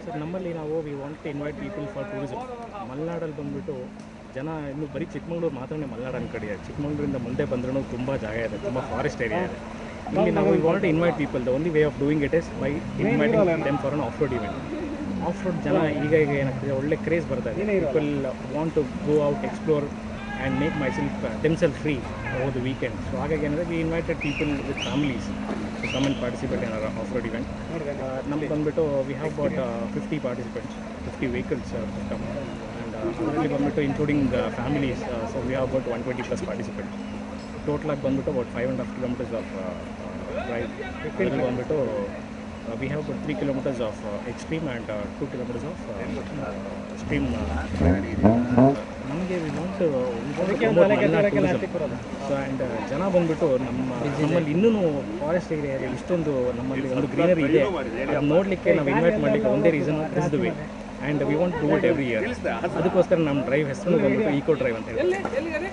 sir ನಮ್ಮಲ್ಲಿ ನಾವು we want to invite people for tourism ಮಲೆನಾಡಲ್ಲಿ ಬಂದುಬಿಟ್ಟು ಜನ ಇನ್ನು ಬರೀ ಚಿಕ್ಕಮಂಗ್ಳೂರು ಮಾತ್ರನೇ ಮಲೆನಾಡು ಅನ್ಕಡಿಯ ಚಿಕ್ಕಮಂಗ್ಳೂರಿಂದ ಮುಂದೆ ಬಂದ್ರೂ ತುಂಬ ಜಾಗ ಇದೆ ತುಂಬ ಫಾರೆಸ್ಟ್ ಏರಿಯಾ ಇದೆ ಇಲ್ಲಿ ನಾವು we want invite people the only way of doing it is by inviting them for an off road event off road ಜನ ಈಗ ಈಗ ಏನಾಗ್ತಿದೆ ಒಳ್ಳೆ ಕ್ರೇಜ್ ಬರ್ತಾ ಇದೆ people want to go out explore and make myself themself free over the weekend so ಹಾಗಾಗಿ ಏನಂದರೆ we invited people with families to come and participate in off road event ನಮ್ಗೆ ಬಂದ್ಬಿಟ್ಟು we have bot fifty participants fifty vehicles come and ಅದರಲ್ಲಿ ಬಂದ್ಬಿಟ್ಟು including families so we have about one twenty plus participants ಟೋಟಲಾಗಿ ಬಂದ್ಬಿಟ್ಟು about five and half kilometers of drive ಇದರಲ್ಲಿ ಬಂದ್ಬಿಟ್ಟು we have about three kilometers of extreme and two kilometers of stream ನಮಗೆ we want so and ಜನ ಬಂದ್ಬಿಟ್ಟು ನಮ್ಮ ನಮ್ಮಲ್ಲಿ ಇನ್ನೂ ಫಾರೆಸ್ಟ್ ಏರಿಯಾ ಇದೆ ಇಷ್ಟೊಂದು ನಮ್ಮಲ್ಲಿ ಒಂದು ಗ್ರೀನರಿ ಇದೆ ಅದು ನೋಡಲಿಕ್ಕೆ ನಾವು ಇನ್ವೈಟ್ ಮಾಡಲಿಕ್ಕೆ ಒಂದೇ reason this the way and we want to it every year ಅದಕ್ಕೋಸ್ಕರ ನಮ್ಮ ಡ್ರೈವ್ ಹೆಸರು ಬಂದ್ಬಿಟ್ಟು ಈಕೋ ಡ್ರೈವ್ ಅಂತ ಹೇಳಿ